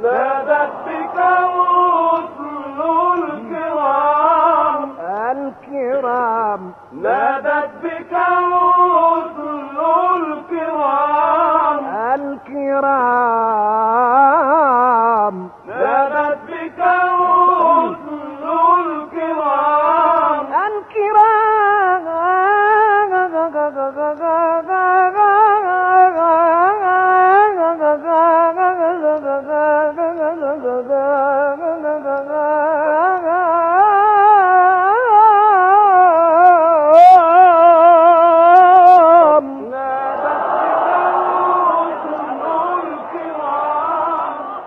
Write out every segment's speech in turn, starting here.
نادت بك رسل الكرام الكرام نادت بك رسل الكرام الكرام نادت بك رسل الكرام الكرام نادت بك رسل الكرام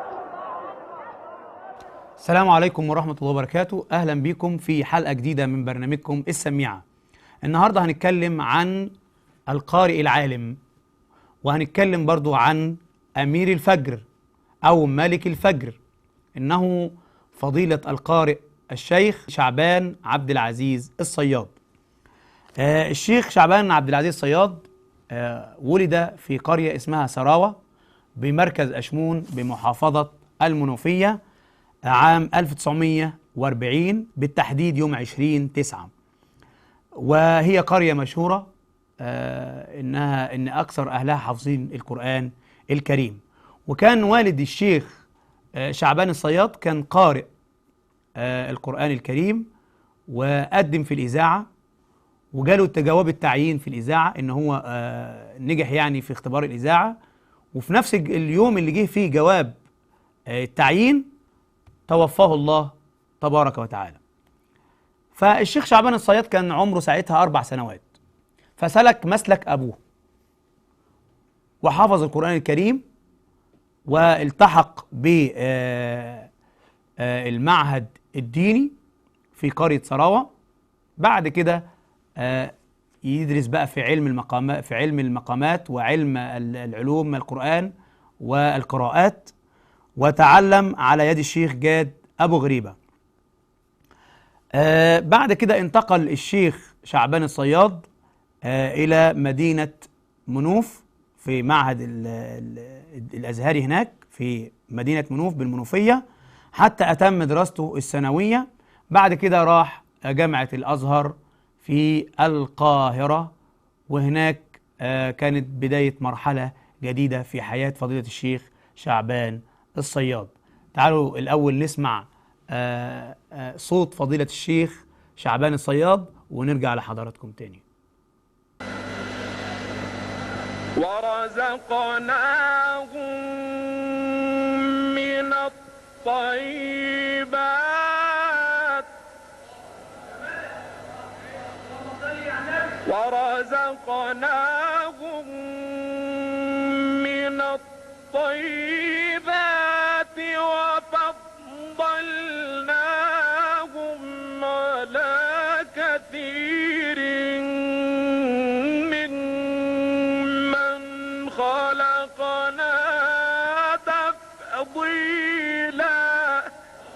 السلام عليكم ورحمة الله وبركاته أهلا بكم في حلقة جديدة من برنامجكم السميعة النهاردة هنتكلم عن القارئ العالم وهنتكلم برضو عن أمير الفجر أو ملك الفجر إنه فضيلة القارئ الشيخ شعبان عبد العزيز الصياد آه الشيخ شعبان عبد العزيز الصياد آه ولد في قرية اسمها سراوة بمركز أشمون بمحافظة المنوفية عام 1940 بالتحديد يوم 20 9 وهي قرية مشهورة آه إنها إن أكثر أهلها حافظين القرآن الكريم وكان والد الشيخ آه شعبان الصياد كان قارئ آه القرآن الكريم وقدم في الإذاعة وجاله جواب التعيين في الإذاعة إن هو آه نجح يعني في اختبار الإذاعة وفي نفس الج- اليوم اللي جه فيه جواب آه التعيين توفاه الله تبارك وتعالى فالشيخ شعبان الصياد كان عمره ساعتها أربع سنوات فسلك مسلك أبوه وحفظ القرآن الكريم والتحق بالمعهد الديني في قرية سراوة بعد كده آه، يدرس بقى في علم المقامات في علم المقامات وعلم ال- العلوم القرآن والقراءات وتعلم على يد الشيخ جاد أبو غريبة آه بعد كده انتقل الشيخ شعبان الصياد آه إلى مدينة منوف في معهد ال ال الأزهري هناك في مدينة منوف بالمنوفية حتى أتم دراسته الثانوية بعد كده راح جامعة الأزهر في القاهرة وهناك آه كانت بداية مرحلة جديدة في حياة فضيلة الشيخ شعبان الصياد تعالوا الأول نسمع آه آه صوت فضيلة الشيخ شعبان الصياد ونرجع لحضراتكم تاني ورزقناهم من الطيبات ورزقناهم من الطيبات وفضلناهم على كثير ممن خلقنا تفضيلا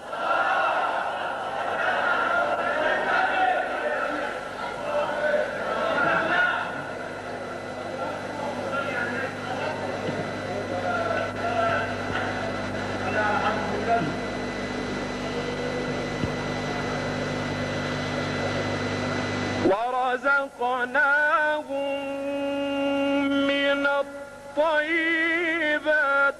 ورزقناهم من الطيبات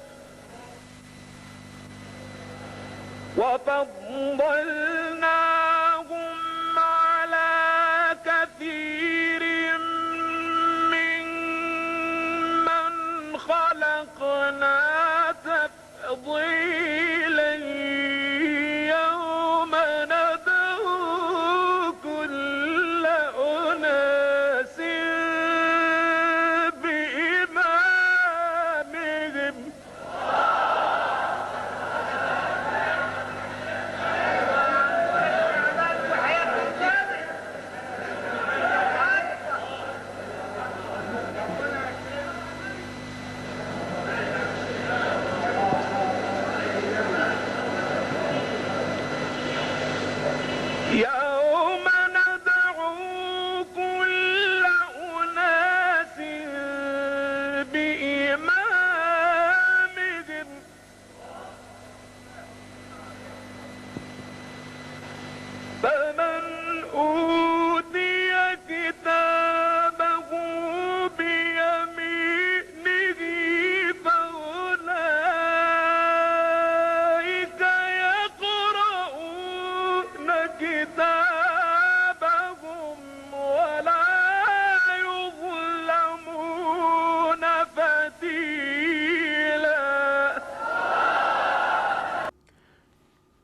وفضلناهم على كثير ممن خلقنا تفضيلا يوم ندعو كل أناس بإمامهم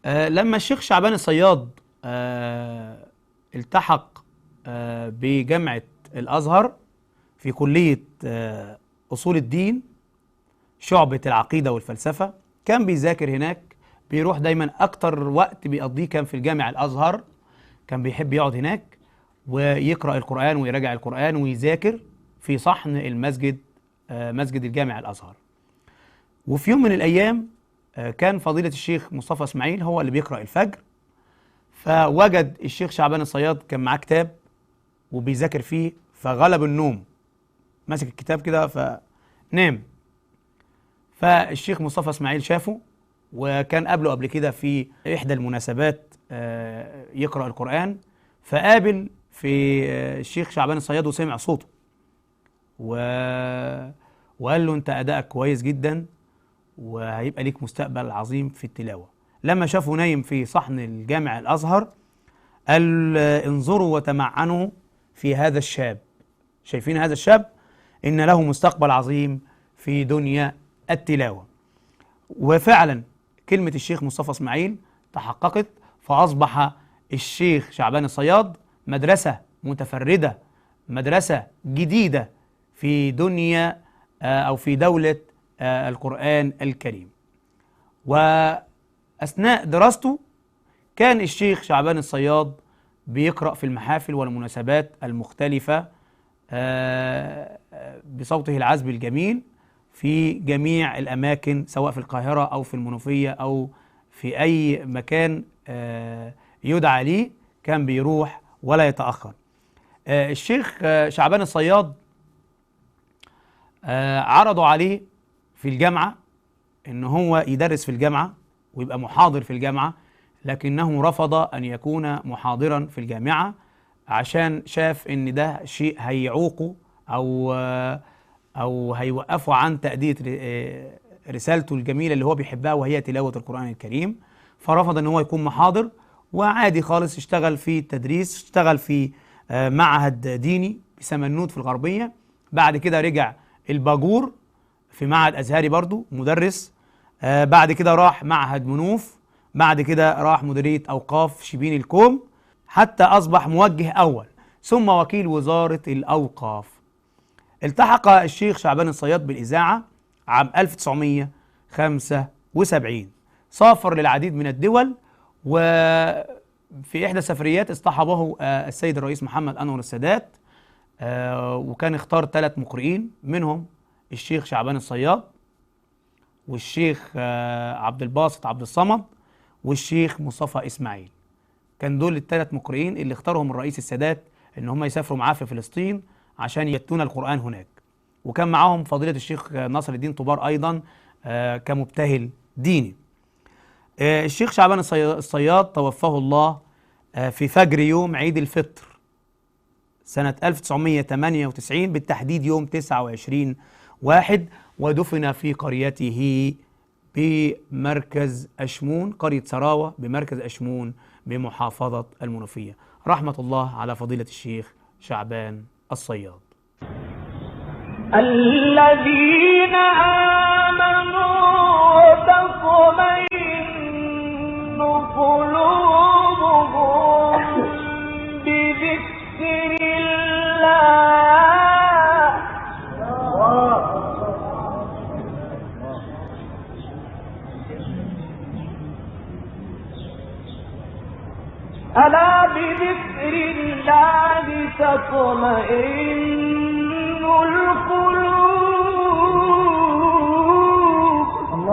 آه لما الشيخ شعبان الصياد آه التحق آه بجامعة الأزهر في كلية آه أصول الدين شعبة العقيدة والفلسفة كان بيذاكر هناك بيروح دايما أكتر وقت بيقضيه كان في الجامع الأزهر كان بيحب يقعد هناك ويقرأ القرآن ويراجع القرآن ويذاكر في صحن المسجد آه مسجد الجامع الأزهر وفي يوم من الأيام آه كان فضيلة الشيخ مصطفى إسماعيل هو اللي بيقرأ الفجر فوجد الشيخ شعبان الصياد كان معاه كتاب وبيذاكر فيه فغلب النوم ماسك الكتاب كده فنام فالشيخ مصطفى اسماعيل شافه وكان قابله قبل كده في احدى المناسبات آه، يقرا القران فقابل في آه، الشيخ شعبان الصياد وسمع صوته و... وقال له انت ادائك كويس جدا وهيبقى ليك مستقبل عظيم في التلاوه لما شافه نايم في صحن الجامع الازهر قال آه، انظروا وتمعنوا في هذا الشاب شايفين هذا الشاب ان له مستقبل عظيم في دنيا التلاوه وفعلا كلمه الشيخ مصطفى اسماعيل تحققت فاصبح الشيخ شعبان الصياد مدرسه متفرده مدرسه جديده في دنيا آه، او في دوله آه، القران الكريم واثناء دراسته كان الشيخ شعبان الصياد بيقرأ في المحافل والمناسبات المختلفة آه، آه، بصوته العذب الجميل في جميع الأماكن سواء في القاهرة أو في المنوفية أو في أي مكان آه، يدعى ليه كان بيروح ولا يتأخر آه، الشيخ آه، شعبان الصياد آه، عرضوا عليه في الجامعة ان هو يدرس في الجامعة ويبقى محاضر في الجامعة لكنه رفض ان يكون محاضرا في الجامعة عشان شاف ان ده شيء هيعوقه او او هيوقفه عن تأدية ر- آه، رسالته الجميلة اللي هو بيحبها وهي تلاوة القرآن الكريم فرفض ان هو يكون محاضر وعادي خالص اشتغل في التدريس اشتغل في آه، معهد ديني بسمنود في الغربية بعد كده رجع الباجور في معهد ازهري برضو مدرس آه بعد كده راح معهد منوف بعد كده راح مديريه اوقاف شبين الكوم حتى اصبح موجه اول ثم وكيل وزاره الاوقاف التحق الشيخ شعبان الصياد بالاذاعه عام 1975 سافر للعديد من الدول وفي احدى السفريات اصطحبه آه، السيد الرئيس محمد انور السادات آه، وكان اختار ثلاث مقرئين منهم الشيخ شعبان الصياد والشيخ آه، عبد الباسط عبد الصمد والشيخ مصطفى اسماعيل كان دول الثلاث مقرئين اللي اختارهم الرئيس السادات ان هم يسافروا معاه في فلسطين عشان يتلون القران هناك وكان معاهم فضيله الشيخ ناصر الدين طوبار ايضا آه، كمبتهل ديني آه، الشيخ شعبان الصي- الصياد توفاه الله آه، في فجر يوم عيد الفطر سنة 1998 بالتحديد يوم 29 واحد ودفن في قريته بمركز أشمون قرية سراوة بمركز أشمون بمحافظة المنوفية رحمة الله على فضيلة الشيخ شعبان الصياد الذين آمنوا تطمئن قلوبهم بذكر الله ألا بذكر الله تطمئن القلوب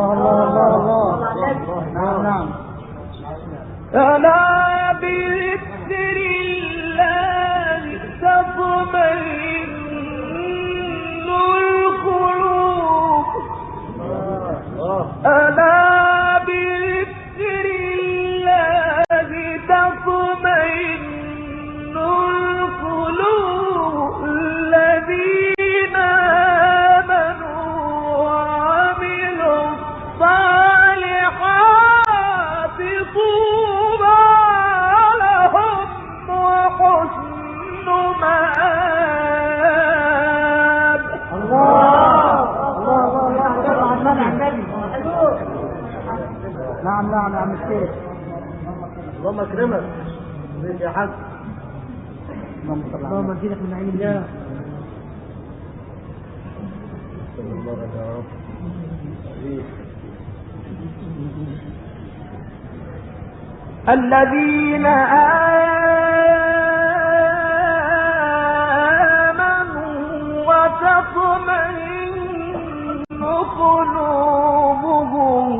ألا بذكر الله تطمئن القلوب ألا بذكر الله تطمئن القلوب الذين آمنوا وعملوا الصالحات طوبى لهم وحسن مآب نعم نعم يا عم الشيخ اللهم اكرمك بيك يا حاج اللهم اديلك من عين الله بارك يا رب الذين آمنوا وتطمئن قلوبهم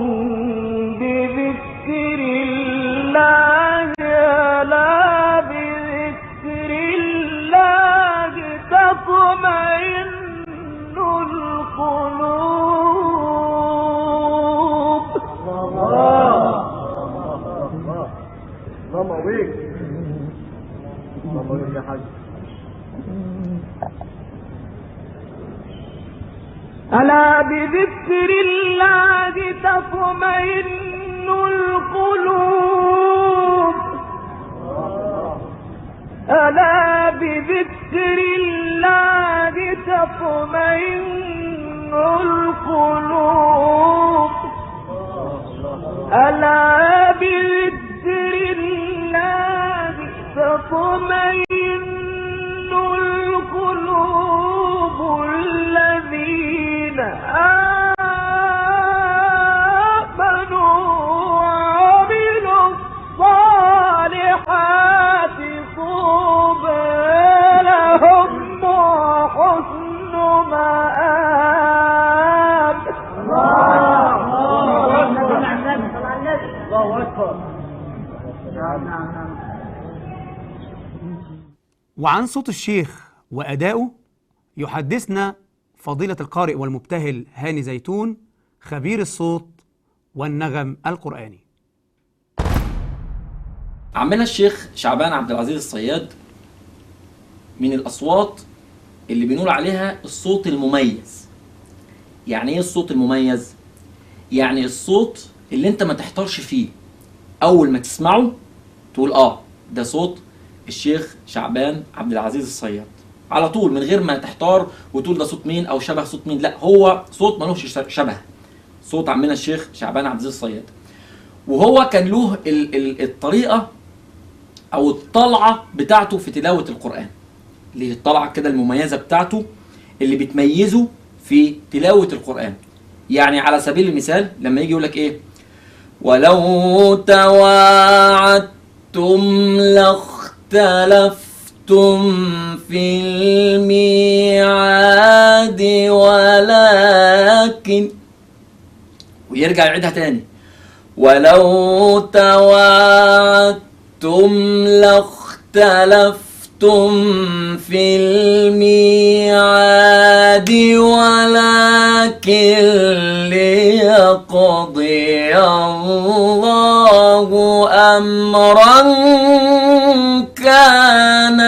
بذكر الله لا بذكر الله تطمئن القلوب اللهم بيك اللهم بيك يا حاج ألا بذكر الله تطمئن القلوب ألا بذكر الله تطمئن القلوب ألا بذكر الله تطمئن القلوب الذين آمنوا وعملوا الصالحات طوبى لهم وحسن مآب الله اكبر وعن صوت الشيخ وأدائه يحدثنا فضيلة القارئ والمبتهل هاني زيتون خبير الصوت والنغم القرآني عمنا الشيخ شعبان عبد العزيز الصياد من الأصوات اللي بنقول عليها الصوت المميز يعني ايه الصوت المميز؟ يعني الصوت اللي انت ما تحتارش فيه أول ما تسمعه تقول اه ده صوت الشيخ شعبان عبد العزيز الصياد على طول من غير ما تحتار وتقول ده صوت مين او شبه صوت مين لا هو صوت ملوش شبه صوت عمنا الشيخ شعبان عبد العزيز الصياد وهو كان له ال- ال- الطريقه او الطلعه بتاعته في تلاوه القران اللي هي الطلعه كده المميزه بتاعته اللي بتميزه في تلاوه القران يعني على سبيل المثال لما يجي يقول لك ايه ولو تواعدتم لاختلفتم في الميعاد ولكن ويرجع يعيدها تاني ولو تواعدتم لاختلفتم في الميعاد ولكن ليقضي الله أمرا كان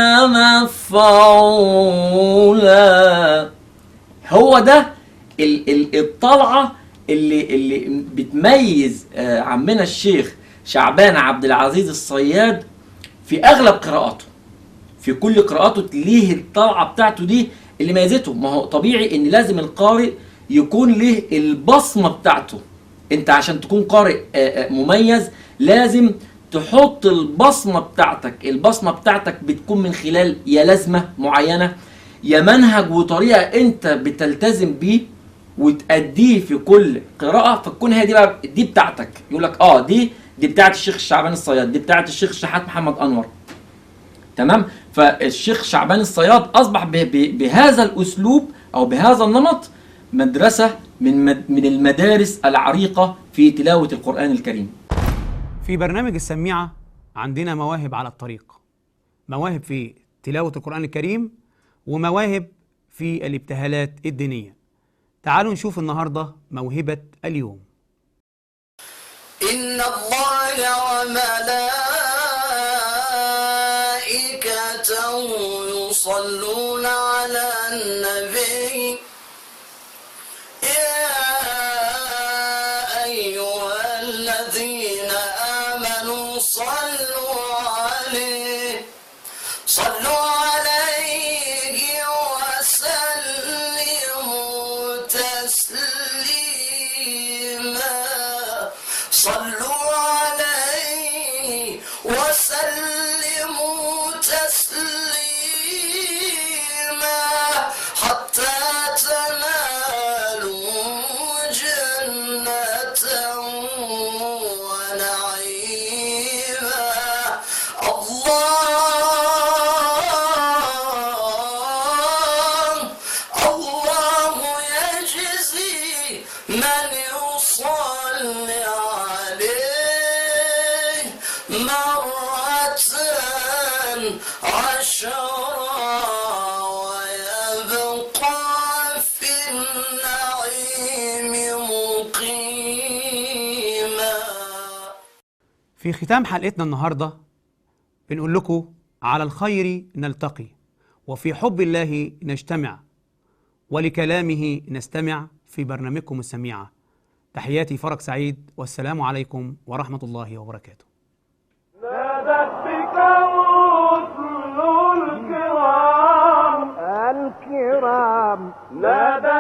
مفعولا هو ده ال- ال- الطلعه اللي اللي بتميز آه، عمنا الشيخ شعبان عبد العزيز الصياد في اغلب قراءاته في كل قراءاته ليه الطلعه بتاعته دي اللي ميزته ما هو طبيعي ان لازم القارئ يكون له البصمه بتاعته انت عشان تكون قارئ آه، آه، مميز لازم تحط البصمه بتاعتك البصمه بتاعتك بتكون من خلال يا لازمه معينه يا منهج وطريقه انت بتلتزم بيه وتأديه في كل قراءة فتكون هي دي بقى دي بتاعتك يقول لك اه دي دي بتاعت الشيخ شعبان الصياد دي بتاعت الشيخ الشحات محمد انور تمام فالشيخ شعبان الصياد اصبح ب- ب- بهذا الاسلوب او بهذا النمط مدرسة من مد- من المدارس العريقة في تلاوة القرآن الكريم في برنامج السميعة عندنا مواهب على الطريق مواهب في تلاوة القرآن الكريم ومواهب في الابتهالات الدينية تعالوا نشوف النهاردة موهبة اليوم إن الله وملائكته يصلون على النبي يا أيها الذين آمنوا صلوا عليه صلوا عليه وسلموا تسليما صلوا عليه مرة عشرا ويبقى في النعيم مقيما في ختام حلقتنا النهارده بنقول لكم على الخير نلتقي وفي حب الله نجتمع ولكلامه نستمع في برنامجكم السميعة تحياتي فرج سعيد والسلام عليكم ورحمة الله وبركاته نادت بك الرسل الكرام الكرام نادت